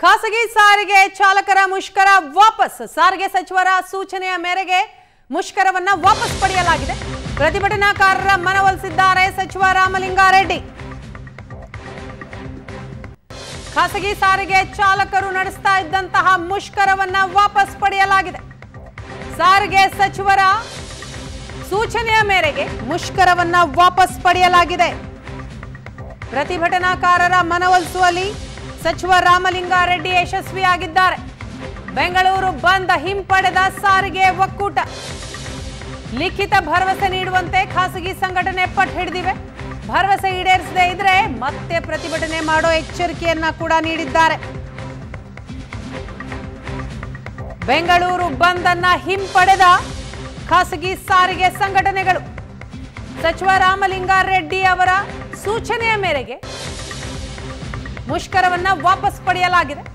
ಖಾಸಗಿ ಸಾರಿಗೆ ಚಾಲಕರ ಮುಷ್ಕರ ವಾಪಸ್ ಸಾರಿಗೆ ಸಚಿವರ ಸೂಚನೆಯ ಮೇರೆಗೆ ಮುಷ್ಕರವನ್ನ ವಾಪಸ್ ಪಡೆಯಲಾಗಿದೆ ಪ್ರತಿಭಟನಾಕಾರರ ಮನವೊಲಿಸಿದ್ದಾರೆ ಸಚಿವ ರಾಮಲಿಂಗಾರೆಡ್ಡಿ ಖಾಸಗಿ ಸಾರಿಗೆ ಚಾಲಕರು ನಡೆಸ್ತಾ ಇದ್ದಂತಹ ಮುಷ್ಕರವನ್ನ ವಾಪಸ್ ಪಡೆಯಲಾಗಿದೆ ಸಾರಿಗೆ ಸಚಿವರ ಸೂಚನೆಯ ಮೇರೆಗೆ ಮುಷ್ಕರವನ್ನ ವಾಪಸ್ ಪಡೆಯಲಾಗಿದೆ ಪ್ರತಿಭಟನಾಕಾರರ ಮನವೊಲಿಸುವಲ್ಲಿ ಸಚಿವ ರಾಮಲಿಂಗಾರೆಡ್ಡಿ ಯಶಸ್ವಿಯಾಗಿದ್ದಾರೆ ಬೆಂಗಳೂರು ಬಂದ್ ಹಿಂಪಡೆದ ಸಾರಿಗೆ ಒಕ್ಕೂಟ ಲಿಖಿತ ಭರವಸೆ ನೀಡುವಂತೆ ಖಾಸಗಿ ಸಂಘಟನೆ ಪಟ್ಟು ಹಿಡಿದಿವೆ ಭರವಸೆ ಈಡೇರಿಸದೇ ಇದ್ರೆ ಮತ್ತೆ ಪ್ರತಿಭಟನೆ ಮಾಡೋ ಎಚ್ಚರಿಕೆಯನ್ನ ಕೂಡ ನೀಡಿದ್ದಾರೆ ಬೆಂಗಳೂರು ಬಂದ್ ಅನ್ನ ಹಿಂಪಡೆದ ಖಾಸಗಿ ಸಾರಿಗೆ ಸಂಘಟನೆಗಳು ಸಚಿವ ರಾಮಲಿಂಗಾರೆಡ್ಡಿ ಅವರ ಸೂಚನೆಯ ಮೇರೆಗೆ ಮುಷ್ಕರವನ್ನ ವಾಪಸ್ ಪಡೆಯಲಾಗಿದೆ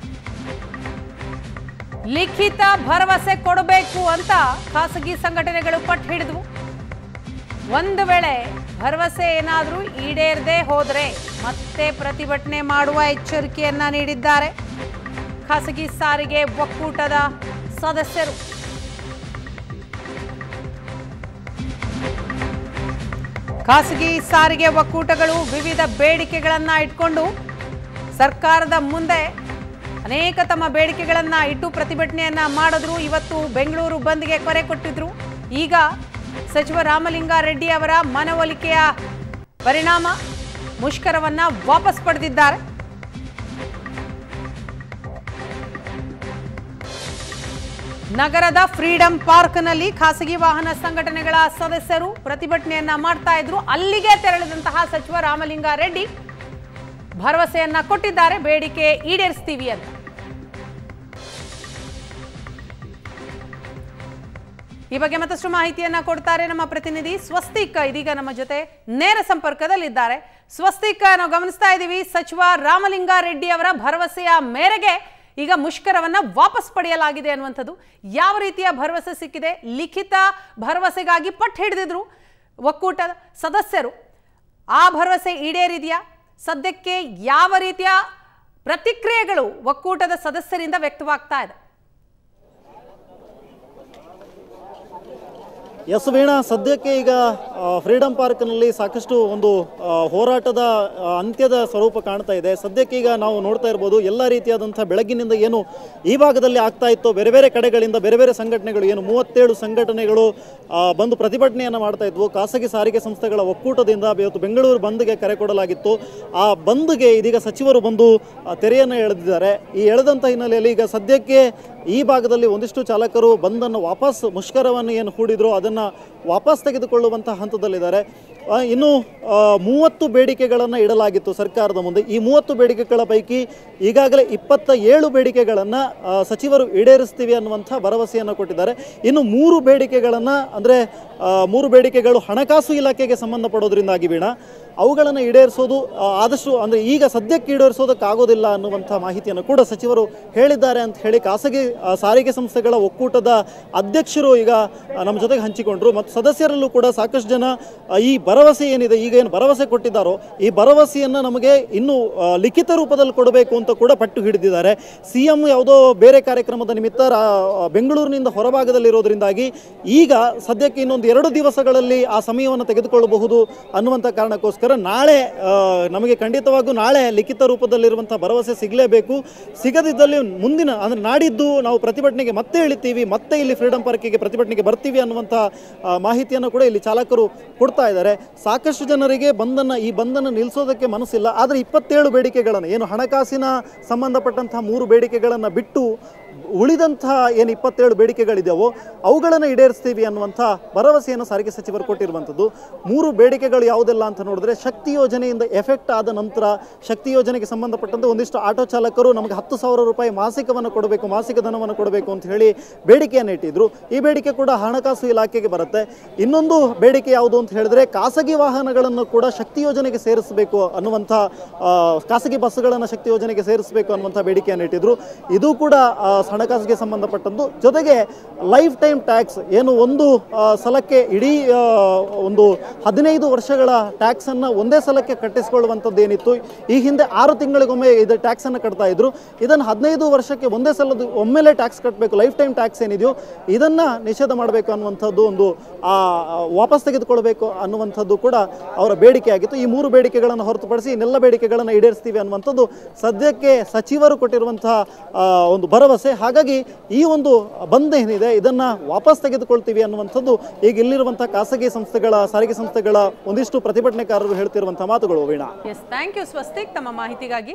ಲಿಖಿತ ಭರವಸೆ ಕೊಡಬೇಕು ಅಂತ ಖಾಸಗಿ ಸಂಘಟನೆಗಳು ಪಟ್ಟು ಹಿಡಿದ್ವು ಒಂದು ವೇಳೆ ಭರವಸೆ ಏನಾದರೂ ಈಡೇರದೆ ಹೋದರೆ ಮತ್ತೆ ಪ್ರತಿಭಟನೆ ಮಾಡುವ ಎಚ್ಚರಿಕೆಯನ್ನ ನೀಡಿದ್ದಾರೆ ಖಾಸಗಿ ಸಾರಿಗೆ ಒಕ್ಕೂಟದ ಸದಸ್ಯರು ಖಾಸಗಿ ಸಾರಿಗೆ ಒಕ್ಕೂಟಗಳು ವಿವಿಧ ಬೇಡಿಕೆಗಳನ್ನ ಇಟ್ಕೊಂಡು ಸರ್ಕಾರದ ಮುಂದೆ ಅನೇಕ ತಮ್ಮ ಬೇಡಿಕೆಗಳನ್ನ ಇಟ್ಟು ಪ್ರತಿಭಟನೆಯನ್ನ ಮಾಡಿದ್ರು ಇವತ್ತು ಬೆಂಗಳೂರು ಬಂದ್ಗೆ ಕರೆ ಕೊಟ್ಟಿದ್ರು ಈಗ ಸಚಿವ ರಾಮಲಿಂಗಾರೆಡ್ಡಿ ಅವರ ಮನವೊಲಿಕೆಯ ಪರಿಣಾಮ ಮುಷ್ಕರವನ್ನ ವಾಪಸ್ ಪಡೆದಿದ್ದಾರೆ ನಗರದ ಫ್ರೀಡಂ ಪಾರ್ಕ್ನಲ್ಲಿ ಖಾಸಗಿ ವಾಹನ ಸಂಘಟನೆಗಳ ಸದಸ್ಯರು ಪ್ರತಿಭಟನೆಯನ್ನ ಮಾಡ್ತಾ ಇದ್ರು ಅಲ್ಲಿಗೆ ತೆರಳಿದಂತಹ ಸಚಿವ ರಾಮಲಿಂಗಾರೆಡ್ಡಿ ಭರವಸೆಯನ್ನ ಕೊಟ್ಟಿದ್ದಾರೆ ಬೇಡಿಕೆ ಈಡೇರಿಸ್ತೀವಿ ಅಂತ ಈ ಬಗ್ಗೆ ಮತ್ತಷ್ಟು ಮಾಹಿತಿಯನ್ನ ಕೊಡ್ತಾರೆ ನಮ್ಮ ಪ್ರತಿನಿಧಿ ಸ್ವಸ್ತಿಕ್ ಇದೀಗ ನಮ್ಮ ಜೊತೆ ನೇರ ಸಂಪರ್ಕದಲ್ಲಿದ್ದಾರೆ ಸ್ವಸ್ತಿಕ್ ನಾವು ಗಮನಿಸ್ತಾ ಇದ್ದೀವಿ ಸಚಿವ ರಾಮಲಿಂಗಾರೆಡ್ಡಿ ಅವರ ಭರವಸೆಯ ಮೇರೆಗೆ ಈಗ ಮುಷ್ಕರವನ್ನ ವಾಪಸ್ ಪಡೆಯಲಾಗಿದೆ ಅನ್ನುವಂಥದ್ದು ಯಾವ ರೀತಿಯ ಭರವಸೆ ಸಿಕ್ಕಿದೆ ಲಿಖಿತ ಭರವಸೆಗಾಗಿ ಪಟ್ಟು ಹಿಡಿದಿದ್ರು ಒಕ್ಕೂಟದ ಸದಸ್ಯರು ಆ ಭರವಸೆ ಈಡೇರಿದೆಯಾ ಸದ್ಯಕ್ಕೆ ಯಾವ ರೀತಿಯ ಪ್ರತಿಕ್ರಿಯೆಗಳು ಒಕ್ಕೂಟದ ಸದಸ್ಯರಿಂದ ವ್ಯಕ್ತವಾಗ್ತಾ ಇದೆ ಎಸ್ ವೀಣಾ ಸದ್ಯಕ್ಕೆ ಈಗ ಆ, ಫ್ರೀಡಂ ಪಾರ್ಕ್ನಲ್ಲಿ ಸಾಕಷ್ಟು ಒಂದು ಆ, ಹೋರಾಟದ ಆ, ಅಂತ್ಯದ ಸ್ವರೂಪ ಕಾಣ್ತಾ ಇದೆ ಸದ್ಯಕ್ಕೆ ಈಗ ನಾವು ನೋಡ್ತಾ ಇರ್ಬೋದು ಎಲ್ಲ ರೀತಿಯಾದಂಥ ಬೆಳಗ್ಗಿನಿಂದ ಏನು ಈ ಭಾಗದಲ್ಲಿ ಆಗ್ತಾ ಇತ್ತು ಬೇರೆ ಬೇರೆ ಕಡೆಗಳಿಂದ ಬೇರೆ ಬೇರೆ ಸಂಘಟನೆಗಳು ಏನು ಮೂವತ್ತೇಳು ಸಂಘಟನೆಗಳು ಆ, ಬಂದು ಪ್ರತಿಭಟನೆಯನ್ನು ಮಾಡ್ತಾ ಇದ್ವು ಖಾಸಗಿ ಸಾರಿಗೆ ಸಂಸ್ಥೆಗಳ ಒಕ್ಕೂಟದಿಂದ ಇವತ್ತು ಬೆಂಗಳೂರು ಬಂದ್ಗೆ ಕರೆ ಕೊಡಲಾಗಿತ್ತು ಆ ಬಂದ್ಗೆ ಇದೀಗ ಸಚಿವರು ಬಂದು ಆ, ತೆರೆಯನ್ನು ಎಳೆದಿದ್ದಾರೆ ಈ ಎಳೆದಂಥ ಹಿನ್ನೆಲೆಯಲ್ಲಿ ಈಗ ಸದ್ಯಕ್ಕೆ ಈ ಭಾಗದಲ್ಲಿ ಒಂದಿಷ್ಟು ಚಾಲಕರು ಬಂದನ್ನು ವಾಪಸ್ ಮುಷ್ಕರವನ್ನು ಏನು ಹೂಡಿದ್ರು ಅದನ್ನು ವಾಪಸ್ ತೆಗೆದುಕೊಳ್ಳುವಂಥ ಹಂತದಲ್ಲಿದ್ದಾರೆ ಆ, ಇನ್ನು ಆ, ಮೂವತ್ತು ಬೇಡಿಕೆಗಳನ್ನು ಇಡಲಾಗಿತ್ತು ಸರ್ಕಾರದ ಮುಂದೆ ಈ ಮೂವತ್ತು ಬೇಡಿಕೆಗಳ ಪೈಕಿ ಈಗಾಗಲೇ ಇಪ್ಪತ್ತ ಏಳು ಬೇಡಿಕೆಗಳನ್ನು ಸಚಿವರು ಈಡೇರಿಸ್ತೀವಿ ಅನ್ನುವಂಥ ಭರವಸೆಯನ್ನು ಕೊಟ್ಟಿದ್ದಾರೆ ಇನ್ನು ಮೂರು ಬೇಡಿಕೆಗಳನ್ನು ಅಂದರೆ ಮೂರು ಬೇಡಿಕೆಗಳು ಹಣಕಾಸು ಇಲಾಖೆಗೆ ಸಂಬಂಧಪಡೋದ್ರಿಂದಾಗಿ ವೀಣಾ ಅವುಗಳನ್ನು ಈಡೇರಿಸೋದು ಆ, ಆದಷ್ಟು ಅಂದರೆ ಈಗ ಸದ್ಯಕ್ಕೆ ಈಡೇರಿಸೋದಕ್ಕಾಗೋದಿಲ್ಲ ಅನ್ನುವಂಥ ಮಾಹಿತಿಯನ್ನು ಕೂಡ ಸಚಿವರು ಹೇಳಿದ್ದಾರೆ ಅಂತ ಹೇಳಿ ಖಾಸಗಿ ಆ, ಸಾರಿಗೆ ಸಂಸ್ಥೆಗಳ ಒಕ್ಕೂಟದ ಅಧ್ಯಕ್ಷರು ಈಗ ಆ, ನಮ್ಮ ಜೊತೆಗೆ ಹಂಚಿಕೊಂಡ್ರು ಮತ್ತು ಸದಸ್ಯರಲ್ಲೂ ಕೂಡ ಸಾಕಷ್ಟು ಜನ ಆ, ಈ ಭರವಸೆ ಏನಿದೆ ಈಗ ಏನು ಭರವಸೆ ಕೊಟ್ಟಿದ್ದಾರೋ ಈ ಭರವಸೆಯನ್ನು ನಮಗೆ ಇನ್ನೂ ಆ, ಲಿಖಿತ ರೂಪದಲ್ಲಿ ಕೊಡಬೇಕು ಅಂತ ಕೂಡ ಪಟ್ಟು ಹಿಡಿದಿದ್ದಾರೆ ಸಿ ಎಂ ಯಾವುದೋ ಬೇರೆ ಕಾರ್ಯಕ್ರಮದ ನಿಮಿತ್ತ ರಾ- ಬೆಂಗಳೂರಿನಿಂದ ಹೊರಭಾಗದಲ್ಲಿರೋದ್ರಿಂದಾಗಿ ಈಗ ಸದ್ಯಕ್ಕೆ ಇನ್ನೊಂದು ಎರಡು ದಿವಸಗಳಲ್ಲಿ ಆ ಸಮಯವನ್ನು ತೆಗೆದುಕೊಳ್ಳಬಹುದು ಅನ್ನುವಂಥ ಕಾರಣಕ್ಕೋಸ್ಕರ ನಾಳೆ ಆ, ನಮಗೆ ಖಂಡಿತವಾಗೂ ನಾಳೆ ಲಿಖಿತ ರೂಪದಲ್ಲಿರುವಂಥ ಭರವಸೆ ಸಿಗಲೇಬೇಕು ಸಿಗದಿದ್ದಲ್ಲಿ ಮುಂದಿನ ಅಂದರೆ ನಾಡಿದ್ದು ನಾವು ಪ್ರತಿಭಟನೆಗೆ ಮತ್ತೆ ಇಳಿತೀವಿ ಮತ್ತೆ ಇಲ್ಲಿ ಫ್ರೀಡಂ ಪಾರ್ಕಿಗೆ ಪ್ರತಿಭಟನೆಗೆ ಬರ್ತೀವಿ ಅನ್ನುವಂಥ ಆ, ಮಾಹಿತಿಯನ್ನು ಕೂಡ ಇಲ್ಲಿ ಚಾಲಕರು ಕೊಡ್ತಾ ಇದ್ದಾರೆ ಸಾಕಷ್ಟು ಜನರಿಗೆ ಬಂದನ್ನು ಈ ಬಂದನ್ನು ನಿಲ್ಲಿಸೋದಕ್ಕೆ ಮನಸ್ಸಿಲ್ಲ ಆದರೆ ಇಪ್ಪತ್ತೇಳು ಬೇಡಿಕೆಗಳನ್ನು ಏನು ಹಣಕಾಸಿನ ಸಂಬಂಧಪಟ್ಟಂತಹ ಮೂರು ಬೇಡಿಕೆಗಳನ್ನು ಬಿಟ್ಟು ಉಳಿದಂತಹ ಏನು ಇಪ್ಪತ್ತೇಳು ಬೇಡಿಕೆಗಳಿದೆಯೋ ಅವುಗಳನ್ನು ಈಡೇರಿಸ್ತೀವಿ ಅನ್ನುವಂಥ ಭರವಸೆಯನ್ನು ಸಾರಿಗೆ ಸಚಿವರು ಕೊಟ್ಟಿರುವಂಥದ್ದು ಮೂರು ಬೇಡಿಕೆಗಳು ಯಾವುದೆಲ್ಲ ಅಂತ ನೋಡಿದ್ರೆ ಶಕ್ತಿ ಯೋಜನೆಯಿಂದ ಎಫೆಕ್ಟ್ ಆದ ನಂತರ ಶಕ್ತಿ ಯೋಜನೆಗೆ ಸಂಬಂಧಪಟ್ಟಂತೆ ಒಂದಿಷ್ಟು ಆಟೋ ಚಾಲಕರು ನಮಗೆ ಹತ್ತು ಸಾವಿರ ರೂಪಾಯಿ ಮಾಸಿಕವನ್ನು ಕೊಡಬೇಕು ಮಾಸಿಕ ಧನವನ್ನು ಕೊಡಬೇಕು ಅಂತ ಹೇಳಿ ಬೇಡಿಕೆಯನ್ನು ಇಟ್ಟಿದ್ರು ಈ ಬೇಡಿಕೆ ಕೂಡ ಹಣಕಾಸು ಇಲಾಖೆಗೆ ಬರುತ್ತೆ ಇನ್ನೊಂದು ಬೇಡಿಕೆ ಯಾವುದು ಅಂತ ಹೇಳಿದ್ರೆ ಖಾಸಗಿ ವಾಹನಗಳನ್ನು ಕೂಡ ಶಕ್ತಿ ಯೋಜನೆಗೆ ಸೇರಿಸಬೇಕು ಅನ್ನುವಂಥ ಆ, ಖಾಸಗಿ ಬಸ್ಸುಗಳನ್ನು ಶಕ್ತಿ ಯೋಜನೆಗೆ ಸೇರಿಸಬೇಕು ಅನ್ನುವಂಥ ಬೇಡಿಕೆಯನ್ನು ಇಟ್ಟಿದ್ರು ಇದು ಕೂಡ ಆ, ಟ್ಯಾಕ್ಸ್ ಹಣಕಾಸಿಗೆ ಸಂಬಂಧಪಟ್ಟದ್ದು ಜೊತೆಗೆ ಲೈಫ್ ಟೈಮ್ ಟ್ಯಾಕ್ಸ್ ಏನು ಒಂದು ಆ, ಸಲಕ್ಕೆ ಇಡೀ ಆ, ಒಂದು ಹದಿನೈದು ವರ್ಷಗಳ ಟ್ಯಾಕ್ಸನ್ನು ಒಂದೇ ಸಲಕ್ಕೆ ಕಟ್ಟಿಸಿಕೊಳ್ಳುವಂಥದ್ದು ಏನಿತ್ತು ಈ ಹಿಂದೆ ಆರು ತಿಂಗಳಿಗೊಮ್ಮೆ ಇದು ಟ್ಯಾಕ್ಸನ್ನು ಕಟ್ತಾ ಇದ್ರು ಇದನ್ನು ಹದಿನೈದು ವರ್ಷಕ್ಕೆ ಒಂದೇ ಸಲದ ಒಮ್ಮೆಲೆ ಟ್ಯಾಕ್ಸ್ ಕಟ್ಟಬೇಕು ಲೈಫ್ ಟೈಮ್ ಟ್ಯಾಕ್ಸ್ ಏನಿದೆಯೋ ಇದನ್ನು ನಿಷೇಧ ಮಾಡಬೇಕು ಅನ್ನುವಂಥದ್ದು ಒಂದು ಆ, ವಾಪಸ್ ತೆಗೆದುಕೊಳ್ಬೇಕು ಅನ್ನುವಂಥದ್ದು ಕೂಡ ಅವರ ಬೇಡಿಕೆ ಆಗಿತ್ತು ಈ ಮೂರು ಬೇಡಿಕೆಗಳನ್ನು ಹೊರತುಪಡಿಸಿ ಇನ್ನೆಲ್ಲ ಬೇಡಿಕೆಗಳನ್ನು ಈಡೇರಿಸ್ತೀವಿ ಅನ್ನುವಂಥದ್ದು ಸದ್ಯಕ್ಕೆ ಸಚಿವರು ಕೊಟ್ಟಿರುವಂತಹ ಆ, ಒಂದು ಭರವಸೆ ಹಾಗಾಗಿ ಈ ಒಂದು ಬಂದ್ ಏನಿದೆ ಇದನ್ನು ವಾಪಸ್ ತೆಗೆದುಕೊಳ್ತೀವಿ ಅನ್ನುವಂಥದ್ದು ಈಗ ಇಲ್ಲಿರುವಂಥ ಖಾಸಗಿ ಸಂಸ್ಥೆಗಳ ಸಾರಿಗೆ ಸಂಸ್ಥೆಗಳ ಒಂದಿಷ್ಟು ಪ್ರತಿಭಟನೆಕಾರರು ಹೇಳ್ತಿರುವಂಥ ಮಾತುಗಳು Veena yes thank you Swastik ತಮ್ಮ ಮಾಹಿತಿಗಾಗಿ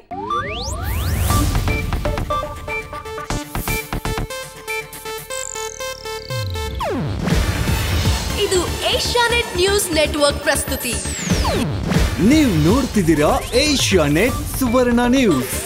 ಇದು ಏಷ್ಯಾನೆಟ್ ನ್ಯೂಸ್ ನೆಟ್ವರ್ಕ್ ಪ್ರಸ್ತುತಿ ನೀವು ನೋಡ್ತಿದ್ದೀರಾ ಏಷ್ಯಾ ನೆಟ್ ಸುವರ್ಣ ನ್ಯೂಸ್